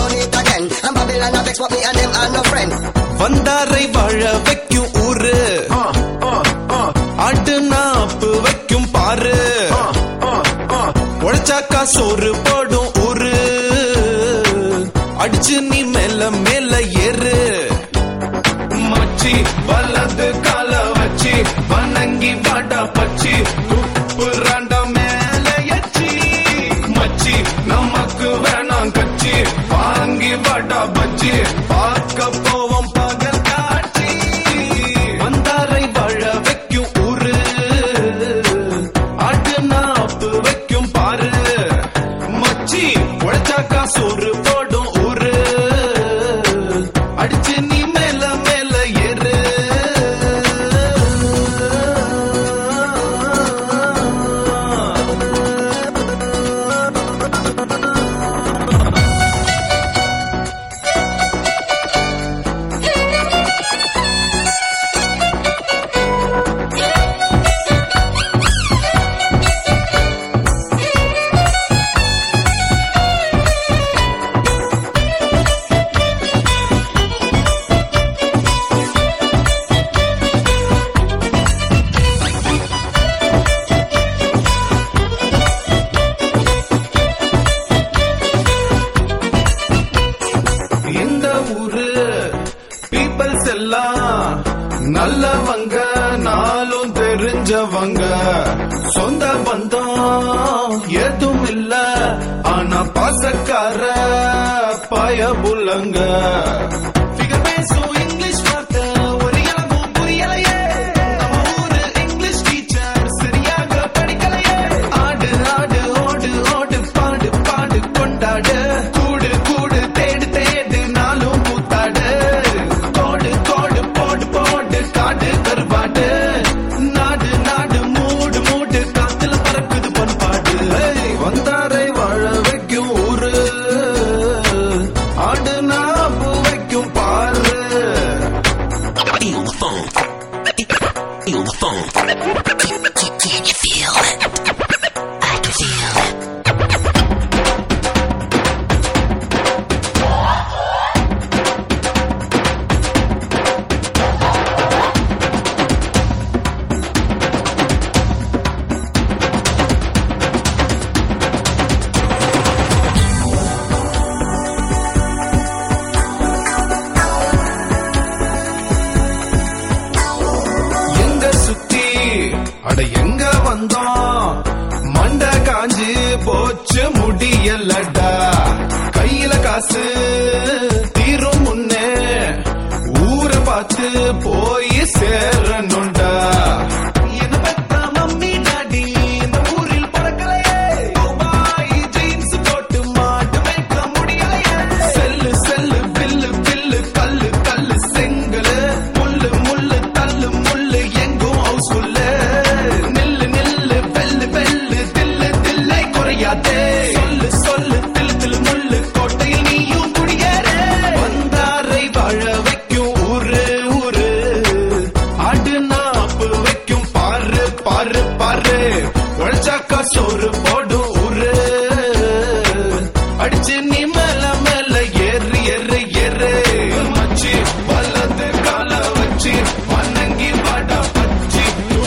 done it again. And Babylon a vex, but me and them are no friend. வந்தாரை வாழ வைக்கும் ஊரு ஆட்டு நாப்பு வைக்கும் பாரு உழைச்சாக்கா சோறு போடும் ஊரு அடிச்சு நீ மேல மேல ஏறு மச்சி வலது கால வச்சு வணங்கி வாடா பச்சி துப்புறாண்டா மேல எச்சி மச்சி நமக்கு வேணாம் கச்சி வாங்கி வாடா பச்சி பார்க்க போவோம் பகல் காட்சி வந்தாரை வாழ வைக்கும் ஊரு ஆட்டு நாப்பு வைக்கும் பாரு மச்சி உழைச்சாக்கா சோறு போடும் ஊரு அடிச்சு நீ மேல மேல ஏறு இந்த ஊரு பீப்பிள்ஸ் எல்லாம் நல்லவங்க நாளும் தெரிஞ்சவங்க சொந்த பந்தம் எதுவும் இல்ல ஆனா பாசக்கார பயபுலங்க Figure பேசும் இங்கிலீஷ் வார்த்தை ஒரு இளமும் புரியலையே நம்ம ஊரு இங்கிலீஷ் டீச்சர் சரியாக படிக்கலையே ஆடு ஆடு ஓடு ஓடு பாடு பாடு கொண்டாடு கூடு கூடு தேடு தேடு நாளும் கூத்தாடு கோடு கோடு போடு போடு காடு கருவாடு நாடு நாடு மூடு மூடு காத்துல பறக்குது பண்பாடு ஏய், வந்தாரை வாழ வைக்கும் ஊரு ஆடு நாப்பு வைக்கும் பாரு Feel the phone. Feel the phone. Can you feel it? I can feel it. எங்க சுத்தி அட எங்க வந்தோம் மண்ட காஞ்சு போச்சு முடியலடா கையில காசு தீரும் முன்னே ஊரை பார்த்து போய் சேரணும்டா என்ன பெத்த மம்மி டாடி இந்த ஊரில் பிறக்கலையே துபாய் jeans போட்டு மாட்டு வைக்க முடியலையே செல்லு செல்லு பில்லு பில்லு கல்லு கல்லு செங்கலு முள்ளு முள்ளு தள்ளு முள்ளு எங்கும் ஹவுஸ்ஃபுல்லு நில்லு நில்லு வெல்லு வெல்லு தில்லு தில்லை குறையாதே சொல்லு சொல்லு தில்லு தில்லு முள்ளு கோட்டையில் நீயும் குடியேறு வந்தாரை வாழ வைக்கும் ஊரு ஊரு ஆடு நாப்பு வைக்கும் பாரு பாரு பாரு உழைச்சாக்கா சோறு போடும் ஊரு அடிச்சு நீ மேல மேல ஏறு ஏறு ஏறு மச்சி வலது கால வச்சு வணங்கி வாடா பச்சி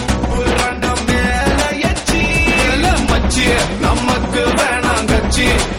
உப்புறாண்டா மேல எச்சி மச்சி நமக்கு வேணாம் கச்சி